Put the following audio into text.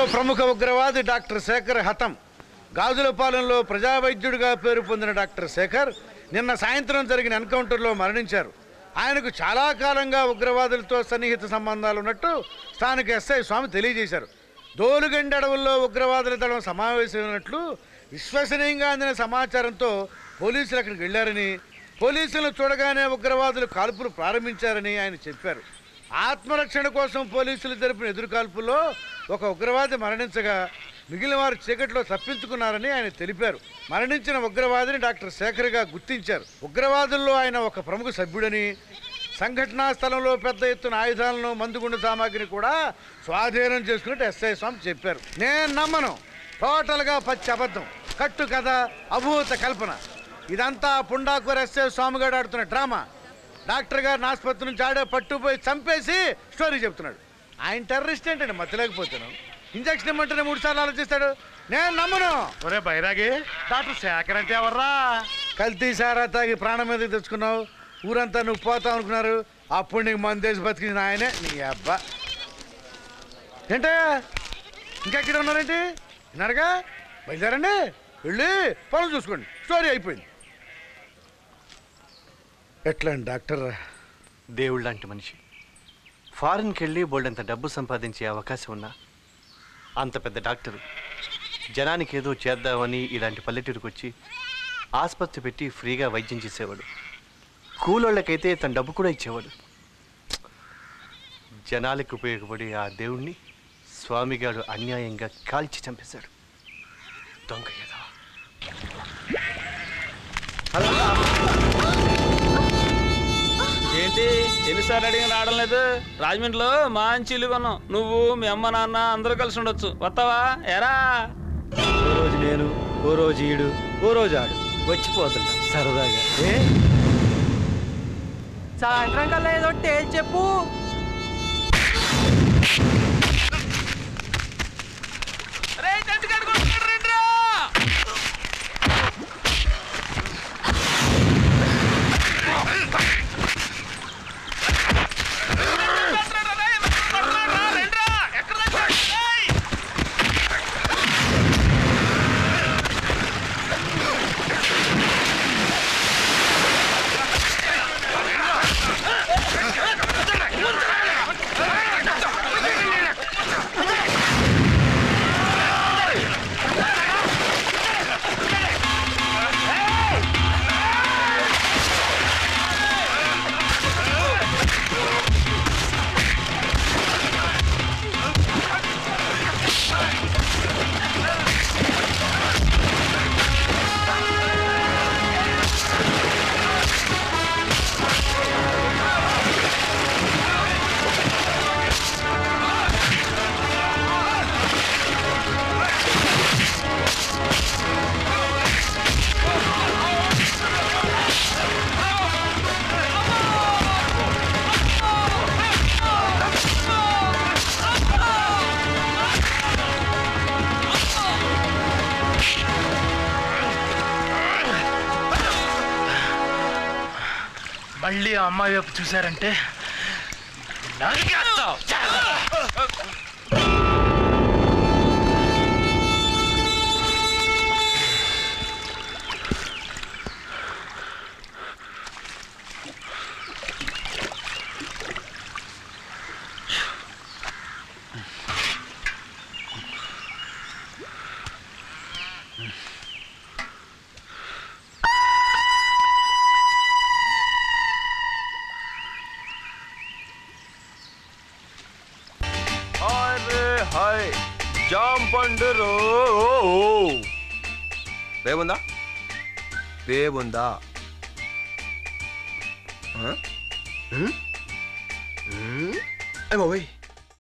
ప్రముఖ ఉగ్రవాది డాక్టర్ శేఖర్ హతం గాజులపాలెంలో ప్రజా వైద్యుడిగా పేరు పొందిన డాక్టర్ శేఖర్ నిన్న సాయంత్రం జరిగిన ఎన్కౌంటర్లో మరణించారు ఆయనకు చాలా కాలంగా ఉగ్రవాదులతో సన్నిహిత సంబంధాలు ఉన్నట్టు స్థానిక ఎస్ఐ స్వామి తెలియజేశారు దోలుగండి అడవుల్లో ఉగ్రవాదుల దళం సమావేశమైనట్లు విశ్వసనీయంగా అందిన సమాచారంతో పోలీసులు అక్కడికి వెళ్లారని పోలీసులను చూడగానే ఉగ్రవాదులు కాల్పులు ప్రారంభించారని ఆయన చెప్పారు ఆత్మరక్షణ కోసం పోలీసులు జరిపిన ఎదురుకాల్పుల్లో ఒక ఉగ్రవాది మరణించగా మిగిలిన వారు చీకట్లో తప్పించుకున్నారని ఆయన తెలిపారు మరణించిన ఉగ్రవాదిని డాక్టర్ శేఖర్గా గుర్తించారు ఉగ్రవాదుల్లో ఆయన ఒక ప్రముఖ సభ్యుడని సంఘటనా స్థలంలో పెద్ద ఎత్తున ఆయుధాలను మందుగుండు సామాగ్రిని కూడా స్వాధీనం చేసుకున్నట్టు ఎస్ఐ స్వామి చెప్పారు నేను నమ్మను టోటల్గా పచ్చి అబద్ధం కట్టు కథ అభూత కల్పన ఇదంతా పుండాకూర ఎస్ఐ స్వామిగాడు ఆడుతున్న డ్రామా డాక్టర్ గారిని ఆసుపత్రి నుంచి ఆడే పట్టుపోయి చంపేసి స్టోరీ చెప్తున్నాడు ఆయన టెర్రరిస్ట్ ఏంటండి మధ్యలేకపోతాను ఇంజక్షన్ ఇమ్మంటేనే మూడు సార్లు ఆలోచిస్తాడు నేను నమ్మను ఒరే బైరాగి డాక్టర్ శేఖర్ అంటే ఎవర్రా కల్తీ సారా తాగి ప్రాణం మీద తెచ్చుకున్నావు ఊరంతా నువ్వు పోతావు అనుకున్నారు అప్పుడు నీకు మందేసి బతికించిన ఆయనే నీ అబ్బా ఏంటయ్యా ఇంకా ఇక్కడ ఉన్నారేంటి విన్నారుగా బయలుదేరండి వెళ్ళి పనులు చూసుకోండి స్టోరీ అయిపోయింది ఎట్లా అండి డాక్టర్ దేవుడు లాంటి మనిషి ఫారిన్కి వెళ్ళి బోల్డంత డబ్బు సంపాదించే అవకాశం ఉన్నా అంత పెద్ద డాక్టరు జనానికి ఏదో చేద్దామని ఇలాంటి పల్లెటూరుకు వచ్చి ఆసుపత్రి పెట్టి ఫ్రీగా వైద్యం చేసేవాడు కూలోళ్ళకైతే తన డబ్బు కూడా ఇచ్చేవాడు జనాలకు ఉపయోగపడే ఆ దేవుణ్ణి స్వామిగాడు అన్యాయంగా కాల్చి చంపేశాడు దొంగ ఏదో ఏంటి ఎన్నిసార్లు అడిగిన రావడం లేదు రాజమండ్రిలో మంచి ఇల్లు కొన్నాం నువ్వు మీ అమ్మ నాన్న అందరూ కలిసి ఉండొచ్చు వస్తావా ఎరా ఓ రోజు నేను ఓ రోజు ఈడు ఓ రోజు ఆడు వచ్చిపోతుంటా సరదాగా ఏ సాయంత్రం కల్లా ఏదో టేల్ చెప్పు మళ్ళీ ఆ అమ్మాయి వైపు చూశారంటే నరికేస్తావ్. హాయ్ జాంపండు బేబుందా బేబుందా అయ్య బాబోయ్